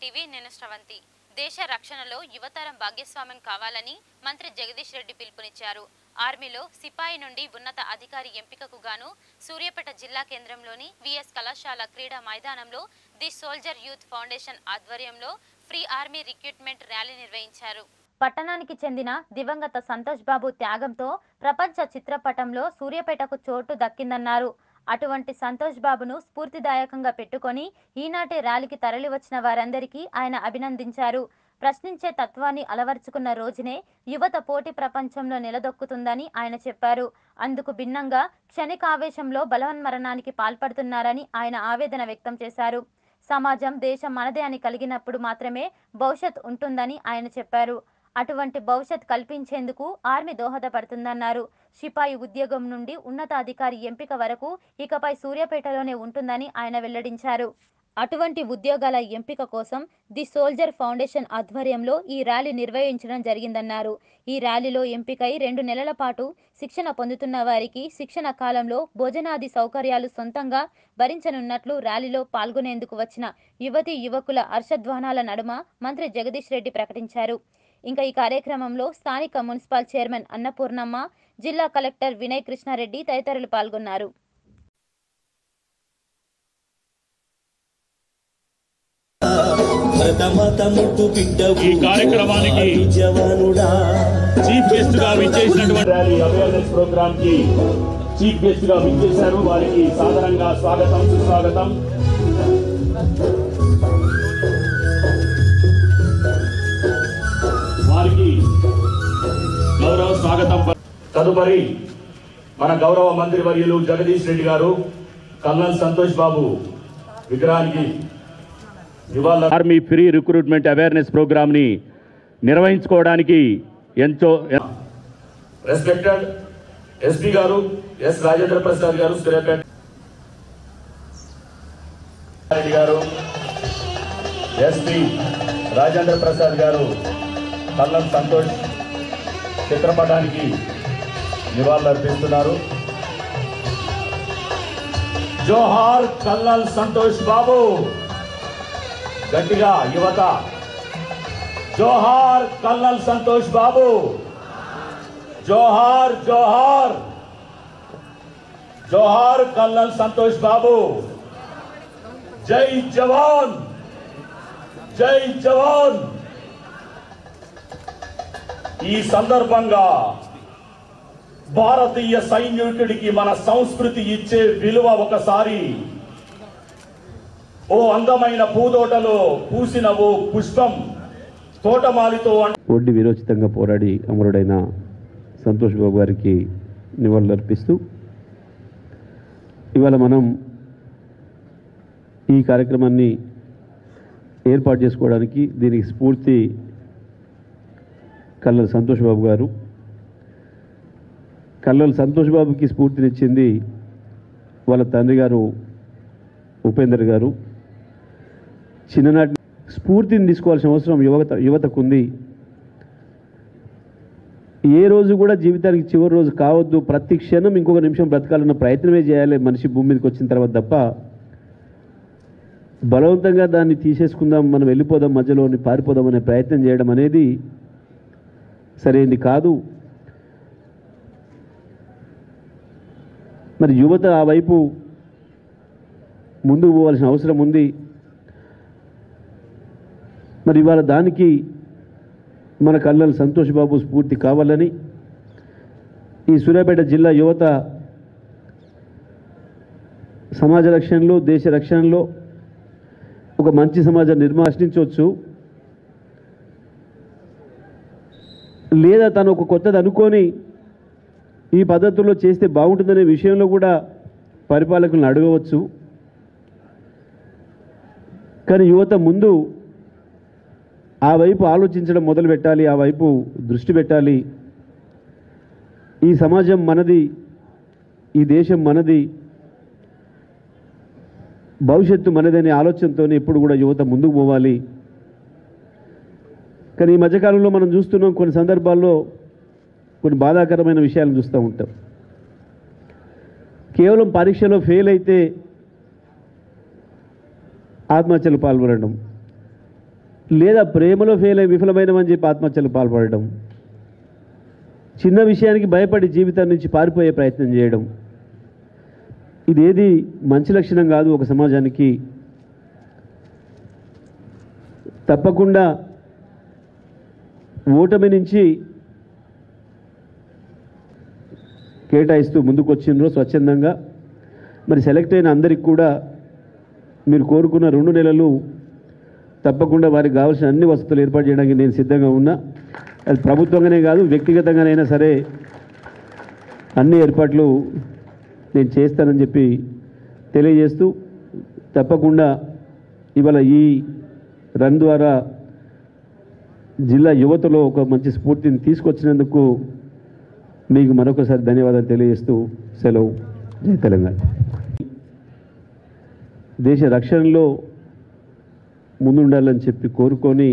TV నేను శ్రవంతి దేశ రక్షణలో యువతరం భాగస్వామ్యం కావాలని మంత్రి జగదీష్ రెడ్డి పిలుపునిచ్చారు ఆర్మీలో సిపాయి నుండి ఉన్నత అధికారి ఎంపికకు గాను సూర్యాపేట జిల్లా కేంద్రంలోని విఎస్ కళాశాల క్రీడా మైదానంలో ది సోల్జర్ యూత్ ఫౌండేషన్ ఆధ్వర్యంలో ఫ్రీ ఆర్మీ రిక్రూట్మెంట్ ర్యాలీ నిర్వహించారు పట్టణానికి చెందిన దివంగత సంతోష్ బాబు త్యాగంతో ప్రపంచ చిత్రపటంలో సూర్యాపేటకు చోటు దక్కిందన్నారు అటువంటి సంతోష్ బాబును స్ఫూర్తిదాయకంగా పెట్టుకొని ఈనాటి ర్యాలీకి తరలివచ్చిన వారందరికీ ఆయన అభినందించారు ప్రశ్నించే తత్వాన్ని అలవర్చుకున్న రోజునే యువత పోటీ ప్రపంచంలో నిలదొక్కుతుందని ఆయన చెప్పారు అందుకు భిన్నంగా క్షణికావేశంలో బలవన్మరణానికి పాల్పడుతున్నారని ఆయన ఆవేదన వ్యక్తం చేశారు సమాజం దేశం మనదే అని కలిగినప్పుడు మాత్రమే భవిష్యత్ ఉంటుందని ఆయన చెప్పారు అటువంటి భవిష్యత్ కల్పించేందుకు ఆర్మీ దోహదపడుతుందన్నారు సిపాయి ఉద్యోగం నుండి ఉన్నతాధికారి ఎంపిక వరకు ఇకపై సూర్యాపేటలోనే ఉంటుందని ఆయన వెల్లడించారు అటువంటి ఉద్యోగాల ఎంపిక కోసం ది సోల్జర్ ఫౌండేషన్ ఆధ్వర్యంలో ఈ ర్యాలీ నిర్వహించడం జరిగిందన్నారు ఈ ర్యాలీలో ఎంపికై రెండు నెలల పాటు శిక్షణ పొందుతున్న వారికి శిక్షణ కాలంలో భోజనాది సౌకర్యాలు సొంతంగా భరించనున్నట్లు ర్యాలీలో పాల్గొనేందుకు వచ్చిన యువతి యువకుల హర్షధ్వానాల నడుమ మంత్రి జగదీష్ రెడ్డి ప్రకటించారు ఇంకా ఈ కార్యక్రమంలో స్థానిక మున్సిపల్ చైర్మన్ అన్నపూర్ణమ్మ జిల్లా కలెక్టర్ వినయ్ కృష్ణారెడ్డి తదితరులు పాల్గొన్నారు భరతమాత ముట్టు బిడ్డవు ఈ కార్యక్రమానికి అతి జవానుడా చీఫ్ గెస్ట్ గా విచ్చేసినటువంటి ర్యాలీ అవేర్నెస్ ప్రోగ్రామ్ కి చీఫ్ గెస్ట్ గా విచ్చేశారు వారికి సాధారణంగా స్వాగతం సుస్వాగతం వారికి గౌరవ స్వాగతం తదుపరి మన గౌరవ మంత్రి వర్యులు జగదీష్ రెడ్డి గారు కల్నల్ సంతోష్ బాబు విగ్రహానికి ఇవాళ army free recruitment awareness programme ని నిర్వహించుకోవడానికి ఎంతో respected SP garu S Rajendra Prasad garu Suryapet Reddy గారు ఎస్పీ రాజేంద్ర ప్రసాద్ గారు కల్లం సంతోష్ చిత్రపటానికి నివాళులు అర్పిస్తున్నారు జోహార్ కల్నల్ సంతోష్ బాబు గట్టిగా యువత జోహార్ కల్నల్ సంతోష్ బాబు జోహార్ జోహార్ జోహార్ కల్నల్ సంతోష్ బాబు జై జవాన్ జై జవాన్ ఈ సందర్భంగా భారతీయ సైనికుడికి మన సంస్కృతి ఇచ్చే విలువ ఒకసారి ఓ అందమైన పూదోటలో పూసిన ఓ పుష్పం తోటమాలితో అంట ఒడ్డి విరోచితంగా పోరాడి అమరుడైన సంతోష్ బాబు గారికి నివాళులర్పిస్తూ ఇవాళ మనం ఈ కార్యక్రమాన్ని ఏర్పాటు చేసుకోవడానికి దీనికి స్ఫూర్తి కల్లల సంతోష్ బాబు గారు కల్లల సంతోష్ బాబుకి స్ఫూర్తినిచ్చింది వాళ్ళ తండ్రి గారు ఉపేందర్ గారు చిన్ననాటి స్ఫూర్తిని తీసుకోవాల్సిన అవసరం యువత యువతకు ఉంది ఏ రోజు కూడా జీవితానికి చివరి రోజు కావద్దు ప్రతి క్షణం ఇంకొక నిమిషం బ్రతకాలన్న ప్రయత్నమే చేయాలి మనిషి భూమి మీదకి వచ్చిన తర్వాత తప్ప బలవంతంగా దాన్ని తీసేసుకుందాం మనం వెళ్ళిపోదాం మధ్యలోని పారిపోదాం అనే ప్రయత్నం చేయడం అనేది సరైనది కాదు మరి యువత ఆ వైపు ముందుకు పోవాల్సిన అవసరం ఉంది మరి ఇవాళ దానికి మన కల్లల సంతోష్ బాబు స్ఫూర్తి కావాలని ఈ సూర్యాపేట జిల్లా యువత సమాజ రక్షణలో దేశ రక్షణలో ఒక మంచి సమాజం నిర్మాణించవచ్చు లేదా తను ఒక కొత్తది అనుకొని ఈ పద్ధతుల్లో చేస్తే బాగుంటుందనే విషయంలో కూడా పరిపాలకులను అడగవచ్చు కానీ యువత ముందు ఆ వైపు ఆలోచించడం మొదలు పెట్టాలి ఆ వైపు దృష్టి పెట్టాలి ఈ సమాజం మనది ఈ దేశం మనది భవిష్యత్తు మనదనే ఆలోచనతో ఎప్పుడు కూడా యువత ముందుకు పోవాలి కానీ ఈ మధ్యకాలంలో మనం చూస్తున్నాం కొన్ని సందర్భాల్లో కొన్ని బాధాకరమైన విషయాలను చూస్తూ ఉంటాం కేవలం పరీక్షలో ఫెయిల్ అయితే ఆత్మహత్యలు పాల్గొనడం లేదా ప్రేమలో ఫెయిల్ అయి విఫలమైనమని చెప్పి ఆత్మహత్యలకు పాల్పడడం చిన్న విషయానికి భయపడి జీవితం నుంచి పారిపోయే ప్రయత్నం చేయడం ఇదేది మంచి లక్షణం కాదు ఒక సమాజానికి తప్పకుండా ఓటమి నుంచి కేటాయిస్తూ ముందుకు వచ్చిండ్రో స్వచ్ఛందంగా మరి సెలెక్ట్ అయిన అందరికి కూడా మీరు కోరుకున్న రెండు నెలలు తప్పకుండా వారికి కావాల్సిన అన్ని వసతులు ఏర్పాటు చేయడానికి నేను సిద్ధంగా ఉన్నా అది ప్రభుత్వంగానే కాదు వ్యక్తిగతంగానైనా సరే అన్ని ఏర్పాట్లు నేను చేస్తానని చెప్పి తెలియజేస్తూ తప్పకుండా ఇవాళ ఈ రన్ ద్వారా జిల్లా యువతలో ఒక మంచి స్ఫూర్తిని తీసుకొచ్చినందుకు మీకు మరొకసారి ధన్యవాదాలు తెలియజేస్తూ సెలవు జై తెలంగాణ దేశ రక్షణలో ముందుండాలని చెప్పి కోరుకొని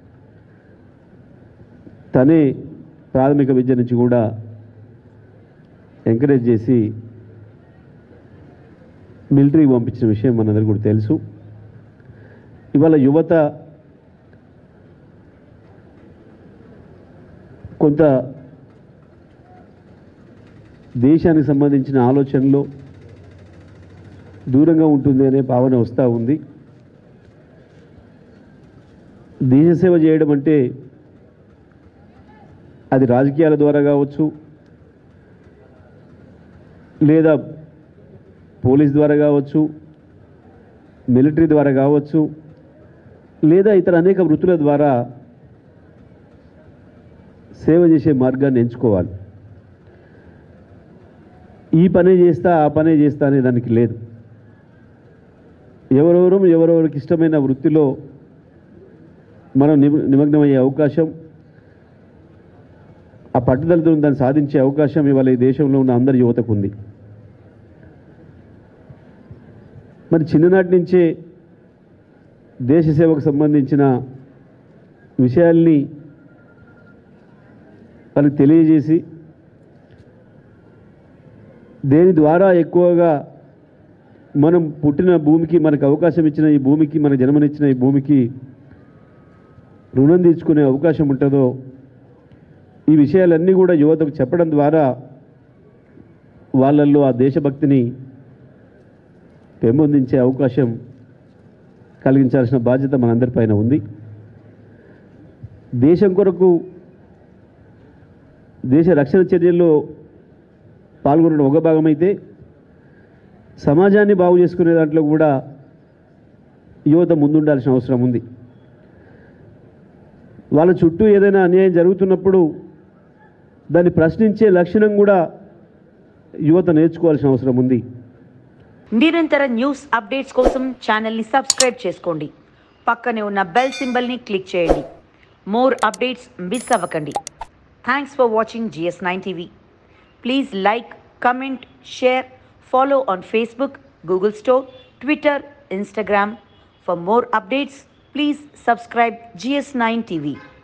తనే ప్రాథమిక విద్య నుంచి కూడా ఎంకరేజ్ చేసి మిలిటరీకి పంపించిన విషయం మనందరికీ కూడా తెలుసు ఇవాళ యువత కొంత దేశానికి సంబంధించిన ఆలోచనలో దూరంగా ఉంటుంది అనే భావన వస్తూ ఉంది దేశ సేవ చేయడం అంటే అది రాజకీయాల ద్వారా కావచ్చు లేదా పోలీస్ ద్వారా కావచ్చు మిలిటరీ ద్వారా కావచ్చు లేదా ఇతర అనేక వృత్తుల ద్వారా సేవ చేసే మార్గాన్ని ఎంచుకోవాలి ఈ పనే చేస్తా ఆ పనే చేస్తా అనే దానికి లేదు ఎవరెవరు ఎవరెవరికి ఇష్టమైన వృత్తిలో మనం నిమ నిమగ్నమయ్యే అవకాశం ఆ పట్టుదలతో దాన్ని సాధించే అవకాశం ఇవాళ ఈ దేశంలో ఉన్న అందరి యువతకు ఉంది మరి చిన్ననాటి నుంచే దేశ సేవకు సంబంధించిన విషయాల్ని వాళ్ళకి తెలియజేసి దేని ద్వారా ఎక్కువగా మనం పుట్టిన భూమికి మనకు అవకాశం ఇచ్చిన ఈ భూమికి మన జన్మనిచ్చిన ఈ భూమికి రుణం తీర్చుకునే అవకాశం ఉంటుందో ఈ విషయాలన్నీ కూడా యువతకు చెప్పడం ద్వారా వాళ్ళల్లో ఆ దేశభక్తిని పెంపొందించే అవకాశం కలిగించాల్సిన బాధ్యత మనందరిపైన ఉంది దేశం కొరకు దేశ రక్షణ చర్యల్లో పాల్గొనడం ఒక భాగమైతే సమాజాన్ని బాగు చేసుకునే దాంట్లో కూడా యువత ముందుండాల్సిన అవసరం ఉంది వాళ్ళ చుట్టూ ఏదైనా అన్యాయం జరుగుతున్నప్పుడు దాన్ని ప్రశ్నించే లక్షణం కూడా యువత నేర్చుకోవాల్సిన అవసరం ఉంది నిరంతర న్యూస్ అప్డేట్స్ కోసం ఛానల్ని సబ్స్క్రైబ్ చేసుకోండి పక్కనే ఉన్న బెల్ సింబల్ని క్లిక్ చేయండి మోర్ అప్డేట్స్ మిస్ అవ్వకండి thanks for watching GS nine TV please like comment share follow on Facebook Google store Twitter Instagram for more updates please subscribe GS nine TV